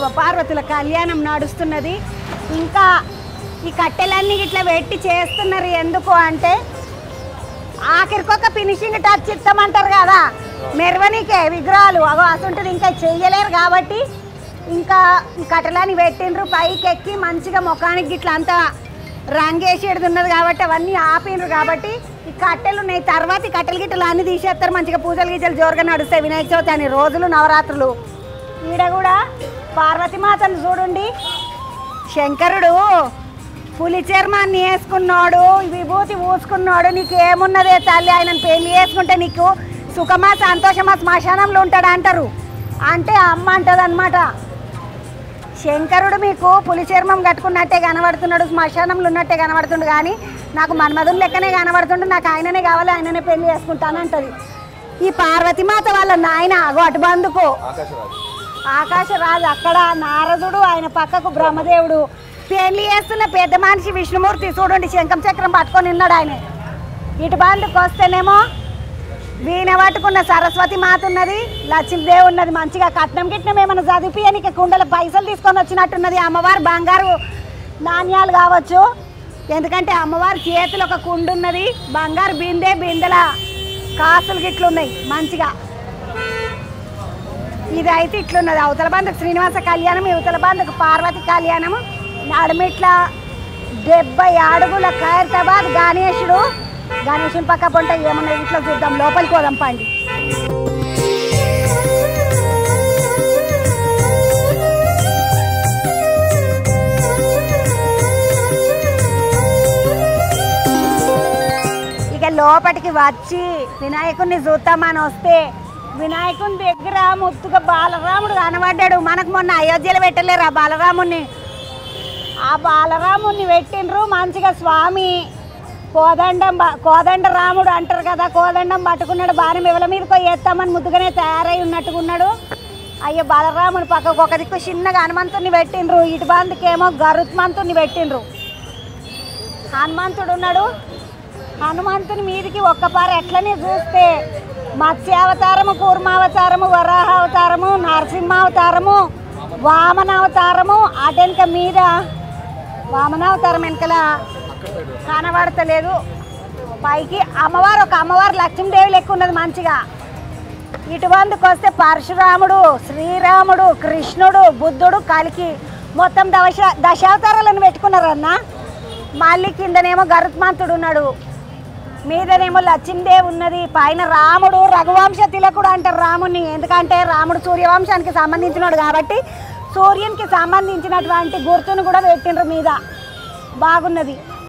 శివ పార్వతుల కళ్యాణం నడుస్తున్నది ఇంకా ఈ కట్టెలన్నీ ఇట్లా పెట్టి చేస్తున్నారు ఎందుకు అంటే ఆఖరికొక ఫినిషింగ్ టచ్ ఇస్తామంటారు కదా మెరవనికే విగ్రహాలు అగో అసంటుంది ఇంకా చెయ్యలేరు కాబట్టి ఇంకా ఈ కట్టెలని పెట్టిండ్రు పైకి ఎక్కి మంచిగా ముఖానికి ఇట్లా అంతా రంగేసేది ఉన్నది కాబట్టి అవన్నీ ఆపిండ్రు కాబట్టి ఈ కట్టెలు ఉన్నాయి తర్వాత ఈ కట్టెలు గిట్టెలు అన్ని తీసేస్తారు మంచిగా పూజలు గీజలు జోరుగా నడుస్తాయి వినాయక చవితి అని రోజులు నవరాత్రులు ఈడ కూడా పార్వతీమాతను చూడండి శంకరుడు పులి చర్మాన్ని వేసుకున్నాడు విభూతి పూసుకున్నాడు నీకు ఏమున్నదే తల్లి ఆయనను పెళ్లి చేసుకుంటే నీకు సుఖమా సంతోషమా శ్మశానంలో ఉంటాడు అంటారు అంటే అమ్మ అంటది అనమాట శంకరుడు మీకు పులి చర్మం కట్టుకున్నట్టే కనబడుతున్నాడు శ్మశానంలో ఉన్నట్టే కనబడుతుండు కానీ నాకు మన్మధుని లెక్కనే కనబడుతుండు నాకు ఆయననే కావాలి ఆయననే పెళ్లి చేసుకుంటానంటది ఈ పార్వతీమాత వాళ్ళ నాయన అగో అటు బందుకు ఆకాశరాజు అక్కడ నారదుడు ఆయన పక్కకు బ్రహ్మదేవుడు పెళ్లి చేస్తున్న పెద్ద మనిషి విష్ణుమూర్తి చూడండి శంఖం చక్రం పట్టుకొని ఉన్నాడు ఆయన ఇటు బందుకు వస్తేనేమో వీణ పట్టుకున్న సరస్వతి మాత ఉన్నది లక్ష్మీదేవి ఉన్నది మంచిగా కట్నం గిట్నం ఏమైనా చదివిపియనికి కుండల పైసలు తీసుకొని వచ్చినట్టున్నది అమ్మవారు బంగారు నాణ్యాలు కావచ్చు ఎందుకంటే అమ్మవారి చేతిలో ఒక కుండు ఉన్నది బంగారు బిందె బిందెల కాసులు గిట్లు ఉన్నాయి మంచిగా ఇది అయితే ఇట్లున్నది అవతల బంధకు శ్రీనివాస కళ్యాణం ఇవతల బంధకు పార్వతి కళ్యాణము నడుమిట్ల డెబ్బై అడుగుల ఖైరతాబాద్ గణేశుడు గణేశుని పక్క పొంట ఏమన్నా ఇట్లా చూద్దాం లోపలికి పోదాం పండి ఇక లోపలికి వచ్చి వినాయకుడిని చూద్దామని వస్తే వినాయకుని దగ్గర ముత్తుగా బాలరాముడు కనబడ్డాడు మనకు మొన్న అయోధ్యలో పెట్టలేరు ఆ బాలరాముడిని ఆ బాలరాముడిని పెట్టిండ్రు మంచిగా స్వామి కోదండం బ- కోదండ రాముడు అంటారు కదా కోదండం పట్టుకున్నాడు బాణం ఎవల మీద పోయి ఎత్తామని ముద్దుగానే తయారై ఉన్నట్టుగా ఉన్నాడు అయ్యో బాలరాముని పక్కకు ఒక దిక్కు చిన్నగా హనుమంతుని పెట్టిండ్రు ఇటు బందుకేమో గరుత్మంతుని పెట్టిండ్రు హనుమంతుడు ఉన్నాడు హనుమంతుని మీదికి ఒక్కపారి ఎట్లనే చూస్తే మత్స్యావతారము కూర్మావతారము వరాహావతారము నరసింహావతారము వామనావతారము అటెనక మీద వామనావతారం వెనకల కనబడతలేదు పైకి అమ్మవారు ఒక అమ్మవారు లక్ష్మీదేవి లెక్క ఉన్నది మంచిగా ఇటువంటికి వస్తే పరశురాముడు శ్రీరాముడు కృష్ణుడు బుద్ధుడు కలికి మొత్తం దశ దశావతారాలను పెట్టుకున్నారన్న మళ్ళీ కిందనేమో గరుత్మంతుడు ఉన్నాడు మీదనేమో లక్ష్మీదేవి ఉన్నది పైన రాముడు రఘువంశ తిలకుడు అంటారు రాముని ఎందుకంటే రాముడు సూర్యవంశానికి సంబంధించినాడు కాబట్టి సూర్యునికి సంబంధించినటువంటి గుర్తును కూడా పెట్టిండ్రు మీద బాగున్నది